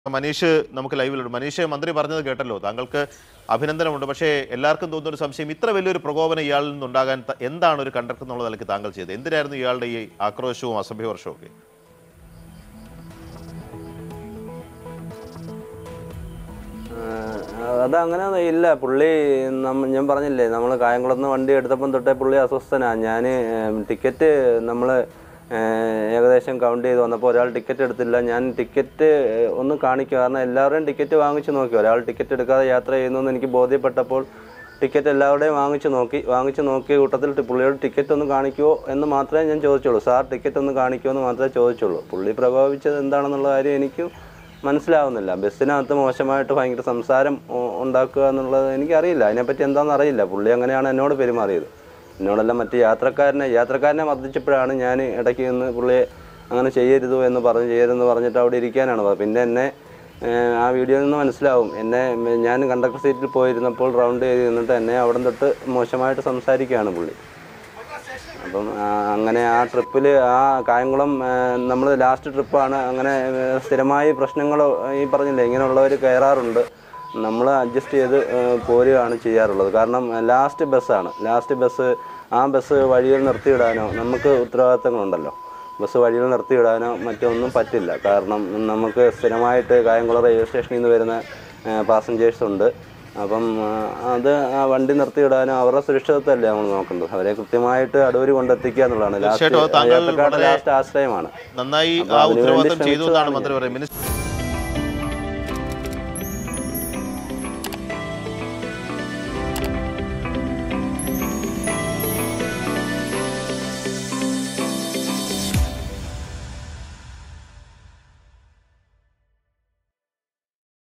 മനീഷ് നമുക്ക് ലൈവിലുണ്ട് മനീഷ് മന്ത്രി പറഞ്ഞത് കേട്ടല്ലോ താങ്കൾക്ക് അഭിനന്ദനമുണ്ട് പക്ഷേ എല്ലാവർക്കും തോന്നുന്ന ഒരു സംശയം ഇത്ര വലിയൊരു പ്രകോപനം ഇയാളിൽ നിന്നുണ്ടാകാൻ ത- എന്താണ് ഒരു കണ്ടക്ടർ എന്നുള്ള നിലയ്ക്ക് താങ്കൾ ചെയ്തത് എന്തിനായിരുന്നു ഇയാളുടെ ഈ ആക്രോശവും അസഭ്യവർഷവും ഒക്കെ ആഹ് അതങ്ങനെ ഇല്ല പുള്ളി നമ്മ ഞാൻ പറഞ്ഞില്ലേ നമ്മൾ കായംകുളത്ത് നിന്ന് വണ്ടി എടുത്തപ്പം തൊട്ടേ പുള്ളി അസ്വസ്ഥനാണ് ഞാൻ ടിക്കറ്റ് നമ്മൾ ഏകദേശം കൗണ്ട് ചെയ്ത് വന്നപ്പോൾ ഒരാൾ ടിക്കറ്റ് എടുത്തില്ല ഞാൻ ടിക്കറ്റ് ഒന്ന് കാണിക്കുക കാരണം എല്ലാവരുടെയും ടിക്കറ്റ് വാങ്ങിച്ച് നോക്കി ഒരാൾ ടിക്കറ്റ് എടുക്കാതെ യാത്ര ചെയ്യുന്നു എന്ന് എനിക്ക് ബോധ്യപ്പെട്ടപ്പോൾ ടിക്കറ്റ് എല്ലാവരുടെയും വാങ്ങിച്ച് നോക്കി വാങ്ങിച്ച് നോക്കിയ കൂട്ടത്തിൽ ടി- പുള്ളിയോട് ടിക്കറ്റ് ഒന്ന് കാണിക്കുമോ എന്ന് മാത്രമേ ഞാൻ ചോദിച്ചുള്ളൂ സാർ ടിക്കറ്റ് ഒന്ന് കാണിക്കുമോ എന്ന് മാത്രമേ ചോദിച്ചുള്ളൂ പുള്ളി പ്രകോപിച്ചത് എന്താണെന്നുള്ള കാര്യം എനിക്കും മനസ്സിലാവുന്നില്ല ബസ്സിനകത്ത് മോശമായിട്ട് ഭയങ്കര സംസാരം ഉ- ഉണ്ടാക്കുക എന്നുള്ളത് എനിക്കറിയില്ല അതിനെപ്പറ്റി എന്താണെന്ന് അറിയില്ല പുള്ളി അങ്ങനെയാണ് എന്നോട് പെരുമാറിയത് എന്നോടെല്ലാം മറ്റ് യാത്രക്കാരനെ യാത്രക്കാരനെ മർദ്ദിച്ചപ്പോഴാണ് ഞാൻ ഇടയ്ക്ക് നിന്ന് പുള്ളിയെ അങ്ങനെ ചെയ്യരുത് എന്ന് പറഞ്ഞ് ചെയ്യരുതെന്ന് പറഞ്ഞിട്ട് അവിടെ ഇരിക്കാനാണ് പറഞ്ഞത് പിന്നെ എന്നെ ഏഹ്, ആ വീഡിയോയിൽ നിന്ന് മനസ്സിലാവും എന്നെ മ- ഞാൻ കണ്ടക്ടർ സീറ്റിൽ പോയിരുന്നപ്പോൾ റൗണ്ട് ചെയ്ത് നിന്നിട്ട് എന്നെ അവിടെ തൊട്ട് മോശമായിട്ട് സംസാരിക്കുകയാണ് പുള്ളി അപ്പം ആ, അങ്ങനെ ആ ട്രിപ്പിൽ ആ കായംകുളം നമ്മൾ ലാസ്റ്റ് ട്രിപ്പാണ് അങ്ങനെ ഏ, സ്ഥിരമായി പ്രശ്നങ്ങൾ ഈ പറഞ്ഞില്ലേ ഇങ്ങനെയുള്ളവർ കയറാറുണ്ട് നമ്മൾ അഡ്ജസ്റ്റ് ചെയ്ത് ഏ, പോരുകയാണ് ചെയ്യാറുള്ളത് കാരണം ലാസ്റ്റ് ബസ്സാണ് ലാസ്റ്റ് ബസ് ആ ബസ് വഴിയിൽ നിർത്തിയിടാനോ നമുക്ക് ഉത്തരവാദിത്തങ്ങളുണ്ടല്ലോ ബസ് വഴിയിൽ നിർത്തിയിടാനോ മറ്റൊന്നും പറ്റില്ല കാരണം നമുക്ക് സ്ഥിരമായിട്ട് കായംകുളം റെയിൽവേ സ്റ്റേഷനിൽ നിന്ന് വരുന്ന പാസഞ്ചേഴ്സ് ഉണ്ട് അപ്പം ആ, അത് ആ വണ്ടി നിർത്തിയിടാനും അവരുടെ സുരക്ഷിതത്വമല്ലേ നമ്മൾ നോക്കേണ്ടത് അവരെ കൃത്യമായിട്ട് അടൂര് കൊണ്ടെത്തിക്കുക എന്നുള്ളതാണ് തീർച്ചയായിട്ടും അത് താങ്കൾ ലാസ്റ്റ് വളരെ- ലാസ്റ്റ് ആശ്രയമാണ് നന്നായി അപ്പൊ ആ അതിനുവേണ്ടി ഉത്തരവാദിത്തം ചെയ്തു എന്നാണ് ശ്രമിച്ചതാണ് മന്ത്രി പറയുന്നത് മിനിസ്റ്റർ